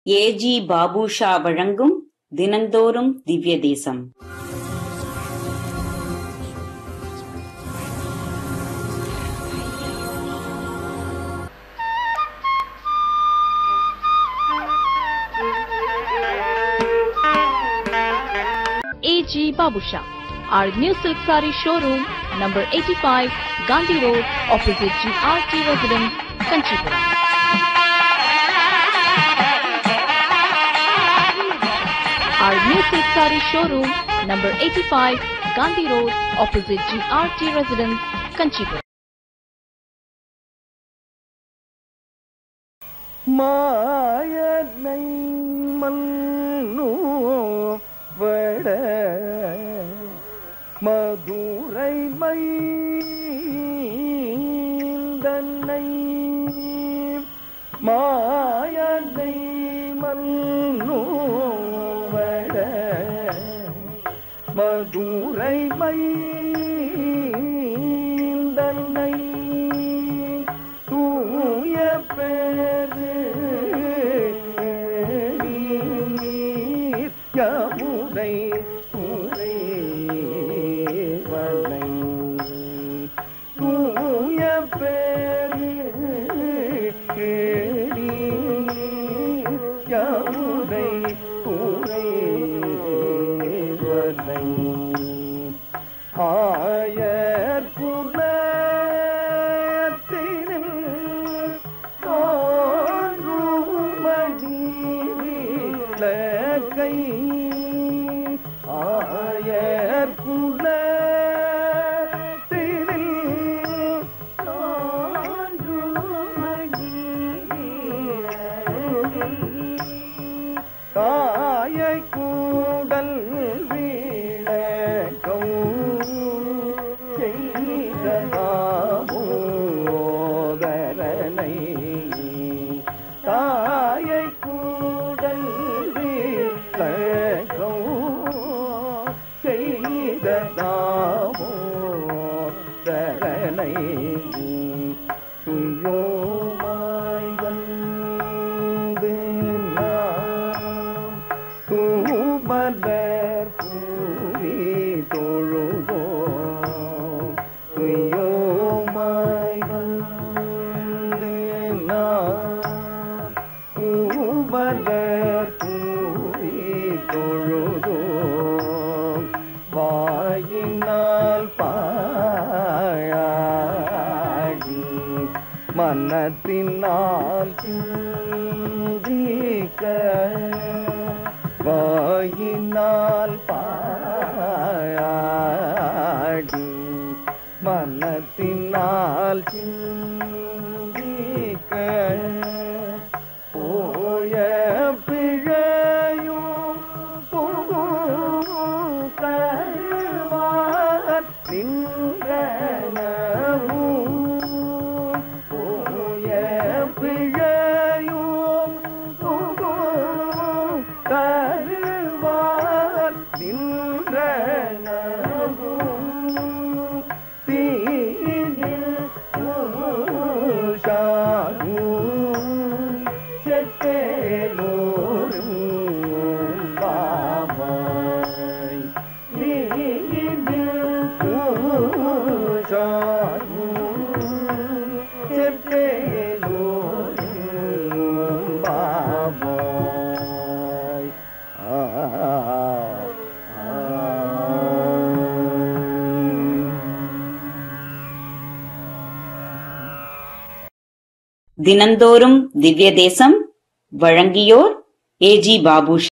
ஏ.ஜி. பாபுஷா வழங்கும் தினந்தோறும் திவ்ய தேசம் A.G. Babusha. Our new silk saree showroom, number 85, Gandhi Road, opposite GRT Residence, Kanchipura. Our new silk saree showroom, number 85, Gandhi Road, opposite GRT Residence, Kanchipura. மாயனை மன்னு வட மதுரை மைந்தன்னை மாயனை மன்னு வட மதுரை மைந்தன்னை தூய பேரு யமுனை துறை வனை தூய பேரு யமுனை துறை வனை ஆயர் குலத்தினில் தோன்றுமணி விளக்கை ஆயர் குலத்தினில் தோன்றுமணி தாயை கூடல் வீழக்கம் செய்தோதரனை தாயை கூடல் வீழக்கம் செய்தோதரனை துயோமாய் வந்து நாம் தூமலர் பூரி தொழுதோம் துயோமாய் வந்து நாம் தூமலர் பூரி தொழுதோம் வாயினால் பாயாடி மனத்தினால் சிந்திக்க வாயினால் பாயாடி மனத்தினால் சிந்திக்க போய பிழையும் புகுத்தருவார் நின்றனவும் போய பிழையும் புகுத்தருவார் நின்றனவும் தீதில் சாகும் செத்தேலோரும் பாவாய் தீதில் சாகும் செத்தேலோரும் பாவாய் ஆ தினந்தோறும் திவ்ய தேசம் வழங்கியோர் ஏ.ஜி. பாபுஷா